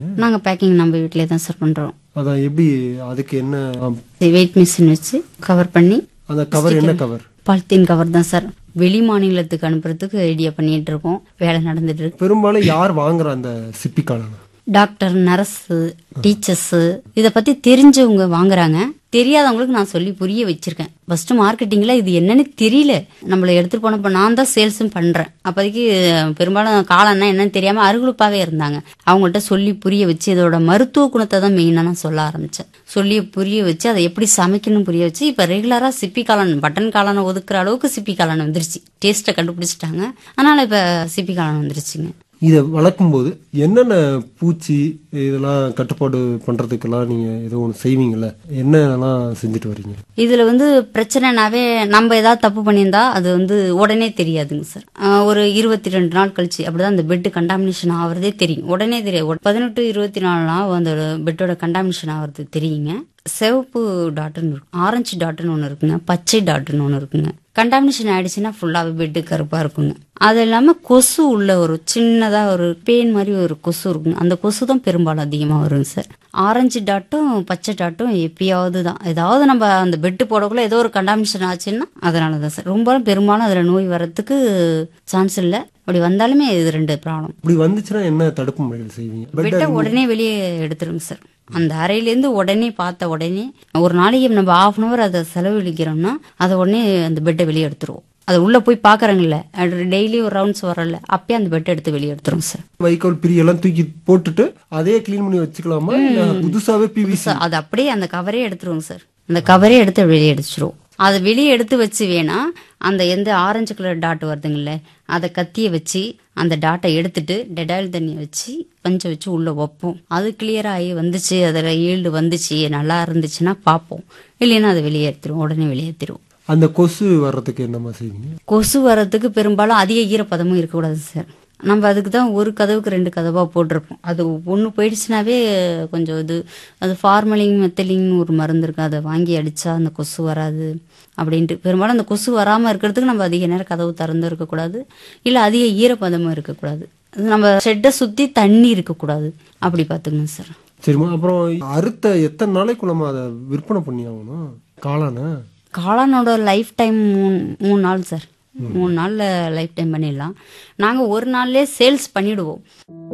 நாங்கள் பேக்கிங் நம்ம வீட்டிலே தான் சார் பண்ணுறோம் அதான் எப்படி அதுக்கு என்ன ஆம், வெயிட் மிஷின் வச்சு கவர் பண்ணி அந்த கவர் என்ன கவர் பாலித்தீன் கவர் தான் சார் வெளி மாநிலத்துக்கு அனுப்புறதுக்கு ஐடியா பண்ணிட்டு இருக்கோம் வேலை நடந்துட்டு இருக்கு பெரும்பாலும் யார் வாங்குற அந்த சிப்பி காளான் டாக்டர் நர்ஸு டீச்சர்ஸு இதை பற்றி தெரிஞ்சவங்க வாங்குறாங்க தெரியாதவங்களுக்கு நான் சொல்லி புரிய வச்சிருக்கேன் ஃபர்ஸ்ட் மார்க்கெட்டிங்கில் இது என்னன்னு தெரியல நம்மளை எடுத்துட்டு போனப்போ நான் தான் சேல்ஸும் பண்ணுறேன் அப்போதைக்கு அஹ், பெரும்பாலும் காலம்னா என்னன்னு தெரியாமல் அருகுழுப்பாகவே இருந்தாங்க அவங்கள்ட்ட சொல்லி புரிய வச்சு இதோட மருத்துவ குணத்தை தான் மெயினாக நான் சொல்ல ஆரம்பித்தேன் சொல்லி புரிய வச்சு அதை எப்படி சமைக்கணும் புரிய வச்சு இப்போ ரெகுலராக சிப்பி காளான் பட்டன் காளானை ஒதுக்குற அளவுக்கு சிப்பி காளான் வந்துருச்சு டேஸ்ட்டை கண்டுபிடிச்சிட்டாங்க அதனால் இப்போ சிப்பி காளான் வந்துருச்சுங்க இதை வளர்க்கும் போது என்னென்ன பூச்சி இதெல்லாம் கட்டுப்பாடு பண்றதுக்கெல்லாம் நீங்க ஏதோ ஒன்று செய்வீங்கல்ல என்னென்னலாம் செஞ்சுட்டு வர்றீங்க இதுல வந்து பிரச்சனைனாவே நம்ம ஏதாவது தப்பு பண்ணியிருந்தா அது வந்து உடனே தெரியாதுங்க சார் ஆஹ் ஒரு இருபத்தி ரெண்டு நாள் கழிச்சு அப்படிதான் அந்த பெட் கண்டாமினேஷன் ஆகுறதே தெரியும் உடனே தெரியாது பதினெட்டு இருபத்தி நாலு நாள் அந்த பெட்டோட கண்டாமினேஷன் ஆகுறது தெரியுங்க சிவப்பு டாட்டுன்னு இருக்கும் ஆரஞ்சு டாட்டுன்னு ஒன்று இருக்குங்க பச்சை டாட்டுன்னு ஒன்று இருக்குங்க கண்டாமினேஷன் ஆயிடுச்சுன்னா ஃபுல்லாகவே பெட்டு கருப்பாக இருக்குங்க அது இல்லாமல் கொசு உள்ள ஒரு சின்னதாக ஒரு பேன் மாதிரி ஒரு கொசு இருக்குங்க அந்த கொசு தான் பெரும்பாலும் அதிகமாக வருங்க சார் ஆரஞ்சு டாட்டும் பச்சை டாட்டும் எப்பயாவது தான் ஏதாவது நம்ம அந்த பெட்டு போடக்குள்ள ஏதோ ஒரு கண்டாமினேஷன் ஆச்சுன்னா அதனால தான் சார் ரொம்ப பெரும்பாலும் அதில் நோய் வர்றதுக்கு சான்ஸ் இல்லை அப்படி வந்தாலுமே இது ரெண்டு ப்ராப்ளம் இப்படி வந்துச்சுன்னா என்ன தடுப்பு முறைகள் செய்வீங்க பெட் பெட்டை உடனே வெளியே எடுத்துருங்க சார் அந்த அறையிலேருந்து உடனே பார்த்த உடனே ஒரு நாளைக்கு நம்ம ஆஃப் அன் அவர் அதை செலவழிக்கிறோம்னா அதை உடனே அந்த பெட்டை வெளியே எடுத்துருவோம் அது உள்ள போய் பாக்குறாங்கல்ல டெய்லி ஒரு ரவுண்ட்ஸ் வரல அப்பயே அந்த பெட்டை எடுத்து வெளியே எடுத்துரும் சார் வைக்கோல் பிரி எல்லாம் தூக்கி போட்டுட்டு அதே க்ளீன் பண்ணி வச்சுக்கலாமா இல்ல புதுசாவே பிவிசி சார் அது அப்படியே அந்த கவரே எடுத்துருவோங்க சார் அந்த கவரே எடுத்து வெளியே எடுத்துருவோம் அதை வெளியே எடுத்து வச்சு வேணா அந்த எந்த ஆரஞ்சு கலர் டாட் வருதுங்கல்ல அதை கத்தியை வச்சு அந்த டாட்டை எடுத்துட்டு டெடாயில் தண்ணியை வச்சு பஞ்சை வச்சு உள்ள வைப்போம் அது கிளியர் ஆகி வந்துச்சு அதில் ஈல்டு வந்துச்சு நல்லா இருந்துச்சுன்னா பார்ப்போம் இல்லைன்னா அதை வெளியே எடுத்துருவோம் உடனே வெளியேற்றிடுவோம் அந்த கொசு வர்றதுக்கு என்னமா செய்வீங்க கொசு வர்றதுக்கு பெரும்பாலும் அதிக ஈரப்பதமும் இருக்கக்கூடாது சார் நம்ம அதுக்கு தான் ஒரு கதவுக்கு ரெண்டு கதவாக போட்டிருப்போம் அது ஒன்று போயிடுச்சுனாவே கொஞ்சம் இது அது ஃபார்மலிங் மெத்தலிங் ஒரு மருந்து இருக்கு அதை வாங்கி அடித்தா அந்த கொசு வராது அப்படின்ட்டு பெரும்பாலும் அந்த கொசு வராமல் இருக்கிறதுக்கு நம்ம அதிக நேரம் கதவு திறந்து இருக்கக்கூடாது இல்லை அதிக ஈரப்பதமும் இருக்கக்கூடாது அது நம்ம ஷெட்டை சுற்றி தண்ணி இருக்கக்கூடாது அப்படி பார்த்துக்கணும் சார் சரிம்மா அப்புறம் அறுத்த எத்தனை நாளைக்குள்ளமா அதை விற்பனை பண்ணி ஆகணும் காளான காளானோட லைஃப் டைம் மூணு மூணு நாள் சார் மூணு நாளில் லைஃப் டைம் பண்ணிடலாம் நாங்கள் ஒரு நாள்லேயே சேல்ஸ் பண்ணிடுவோம்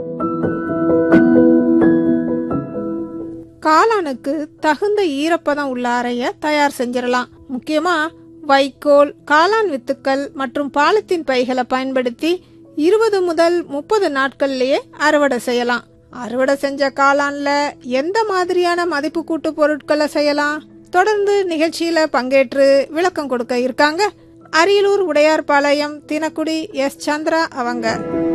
காளானுக்கு தகுந்த ஈரப்பதம் உள்ள அறைய தயார் செஞ்சிடலாம் முக்கியமா வைக்கோல் காளான் வித்துக்கள் மற்றும் பாலித்தீன் பைகளை பயன்படுத்தி இருபது முதல் முப்பது நாட்கள்லயே அறுவடை செய்யலாம் அறுவடை செஞ்ச காளான்ல எந்த மாதிரியான மதிப்பு கூட்டு பொருட்களை செய்யலாம் தொடர்ந்து நிகழ்ச்சியில பங்கேற்று விளக்கம் கொடுக்க இருக்காங்க அரியலூர் உடையார்பாளையம் தினக்குடி எஸ் சந்திரா அவங்க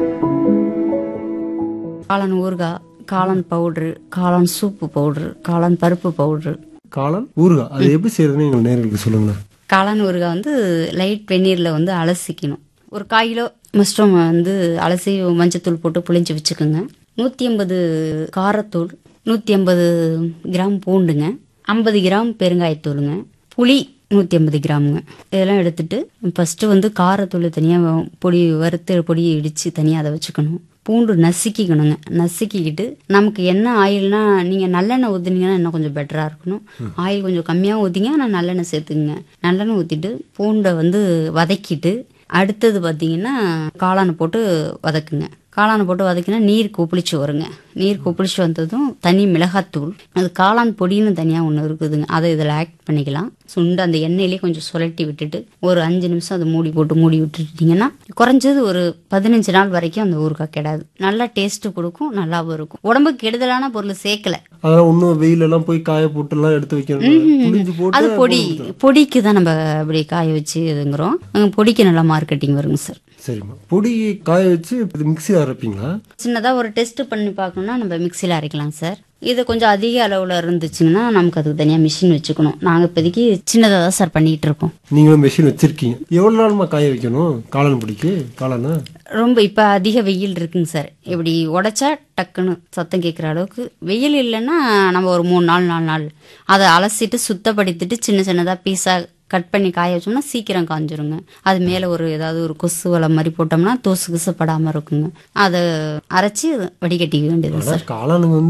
காளான் ஊறுகாய் காளான் பவுட்ரு காளான் சூப்பு பவுட்ரு காளான் பருப்பு பவுட்ரு காளான் ஊறுகாய் அது எப்படி செய்யறதுன்னு எங்கள் நேர்களுக்கு சொல்லுங்களேன் காளான் ஊறுகாய் வந்து லைட் வெந்நீரில் வந்து அலசிக்கணும் ஒரு கால் கிலோ மஷ்ரூம் வந்து அலசி மஞ்சத்தூள் போட்டு புளிஞ்சு வச்சுக்கோங்க நூற்றி ஐம்பது காரத்தூள் நூற்றி ஐம்பது கிராம் பூண்டுங்க ஐம்பது கிராம் பெருங்காயத்தூளுங்க புளி நூற்றி ஐம்பது கிராமுங்க இதெல்லாம் எடுத்துட்டு ஃபஸ்ட்டு வந்து காரத்தூள் தனியாக பொடி வறுத்து பொடி இடித்து தனியாக அதை வச்சுக்கணும் பூண்டு நசுக்கிக்கணுங்க நசுக்கிக்கிட்டு நமக்கு என்ன ஆயில்னா நீங்கள் நல்லெண்ணெய் ஊற்றுனீங்கன்னா இன்னும் கொஞ்சம் பெட்டராக இருக்கணும் ஆயில் கொஞ்சம் கம்மியாக ஊற்றிங்க ஆனால் நல்லெண்ணெய் சேர்த்துக்குங்க நல்லெண்ணெய் ஊற்றிட்டு பூண்டை வந்து வதக்கிட்டு அடுத்தது பார்த்தீங்கன்னா காளானை போட்டு வதக்குங்க காளானை போட்டு வதக்கினா நீர் கொப்பளிச்சு வருங்க நீர் கொப்பளிச்சு வந்ததும் தனி மிளகாத்தூள் அது காளான் பொடின்னு தனியாக ஒன்று இருக்குதுங்க அதை இதில் ஆட் பண்ணிக்கலாம் சுண்டு அந்த எண்ணெயிலே கொஞ்சம் சுழட்டி விட்டுட்டு ஒரு அஞ்சு நிமிஷம் அதை மூடி போட்டு மூடி விட்டுட்டீங்கன்னா குறைஞ்சது ஒரு பதினஞ்சு நாள் வரைக்கும் அந்த ஊறுகாய் கெடாது நல்லா டேஸ்ட் கொடுக்கும் நல்லாவும் இருக்கும் உடம்புக்கு கெடுதலான பொருள் சேர்க்கல அதெல்லாம் இன்னும் வெயிலெல்லாம் போய் காய போட்டு எல்லாம் எடுத்து வைக்கணும் புளிஞ்சு போட்டு அது பொடி பொடிக்கு தான் நம்ம அப்படி காய வச்சு இதுங்கிறோம் உம், பொடிக்கு நல்லா மார்க்கெட்டிங் வருங்க சார் சரிம்மா பொடி காய வச்சு மிக்ஸி அரைப்பீங்களா சின்னதாக ஒரு டெஸ்ட் பண்ணி பார்க்கணும்னா நம்ம மிக்சியில் அரைக்கலாம் சார் இது கொஞ்சம் அதிக அளவில் இருந்துச்சுங்கன்னா நமக்கு அதுக்கு தனியாக மிஷின் வச்சுக்கணும் நாங்கள் இப்போதைக்கு சின்னதாக தான் சார் பண்ணிகிட்டு இருக்கோம் நீங்களும் மெஷின் வச்சிருக்கீங்க எவ்வளவு நாளுமா காய வைக்கணும் காளான் பொடிக்கு காளானா ரொம்ப இப்போ அதிக வெயில் இருக்குங்க சார் இப்படி உடைச்சா டக்குன்னு சத்தம் கேட்குற அளவுக்கு வெயில் இல்லைன்னா நம்ம ஒரு மூணு நாள் நாலு நாள் அதை அலசிட்டு சுத்தப்படுத்திட்டு சின்ன சின்னதாக பீஸாக கட் பண்ணி காய வச்சோம்னா சீக்கிரம் காஞ்சிருங்க அது மேலே ஒரு ஏதாவது ஒரு கொசு வலை மாதிரி போட்டோம்னா தூசு கிசு படாமல் இருக்குங்க அதை அரைச்சி வடிகட்டிக்க வேண்டியது ஆனா காளானுங்க வந்து